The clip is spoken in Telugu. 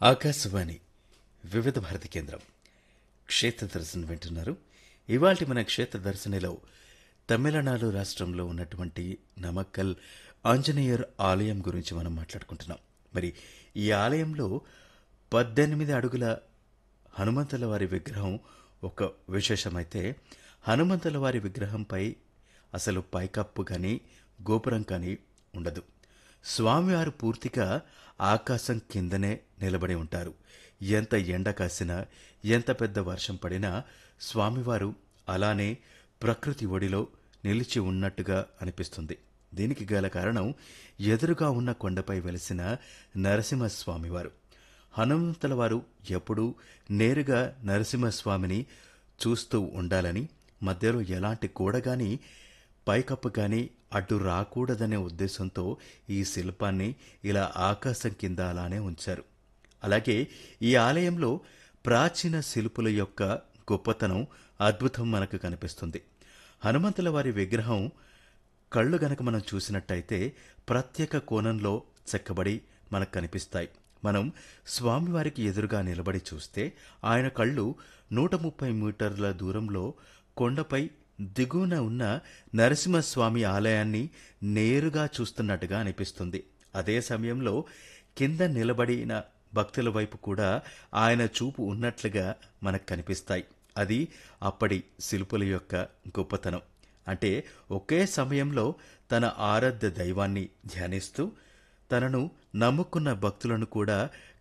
ఆకాశవాణి వివిధ భారతి కేంద్రం క్షేత్ర దర్శనం వింటున్నారు ఇవాల్టి మన క్షేత్ర దర్శనిలో తమిళనాడు రాష్ట్రంలో ఉన్నటువంటి నమక్కల్ ఆంజనేయర్ ఆలయం గురించి మనం మాట్లాడుకుంటున్నాం మరి ఈ ఆలయంలో పద్దెనిమిది అడుగుల హనుమంతుల వారి విగ్రహం ఒక విశేషమైతే హనుమంతుల వారి విగ్రహంపై అసలు పైకప్పు కానీ గోపురం కానీ ఉండదు స్వామివారు పూర్తిగా ఆకాశం కిందనే నిలబడి ఉంటారు ఎంత ఎండ కాసినా ఎంత పెద్ద వర్షం పడినా స్వామివారు అలానే ప్రకృతి ఒడిలో నిలిచి ఉన్నట్టుగా అనిపిస్తుంది దీనికి గల కారణం ఎదురుగా ఉన్న కొండపై వెలిసిన నరసింహస్వామివారు హనుమంతుల వారు ఎప్పుడూ నేరుగా నరసింహస్వామిని చూస్తూ ఉండాలని మధ్యలో ఎలాంటి కూడగాని పైకప్పు కానీ అడ్డు రాకూడదనే ఉద్దేశంతో ఈ శిల్పాన్ని ఇలా ఆకాశం కింద అలానే ఉంచారు అలాగే ఈ ఆలయంలో ప్రాచీన శిల్పుల యొక్క గొప్పతనం అద్భుతం మనకు కనిపిస్తుంది హనుమంతుల వారి విగ్రహం కళ్ళు గనక మనం చూసినట్టయితే ప్రత్యేక కోణంలో చెక్కబడి మనకు కనిపిస్తాయి మనం స్వామివారికి ఎదురుగా నిలబడి చూస్తే ఆయన కళ్ళు నూట ముప్పై మీటర్ల దూరంలో కొండపై దిగువన ఉన్న నరసింహస్వామి ఆలయాన్ని నేరుగా చూస్తున్నట్టుగా అనిపిస్తుంది అదే సమయంలో కింద నిలబడిన భక్తుల వైపు కూడా ఆయన చూపు ఉన్నట్లుగా మనకు కనిపిస్తాయి అది అప్పటి శిల్పుల యొక్క గొప్పతనం అంటే ఒకే సమయంలో తన ఆరాధ్య దైవాన్ని ధ్యానిస్తూ తనను నమ్ముకున్న భక్తులను కూడా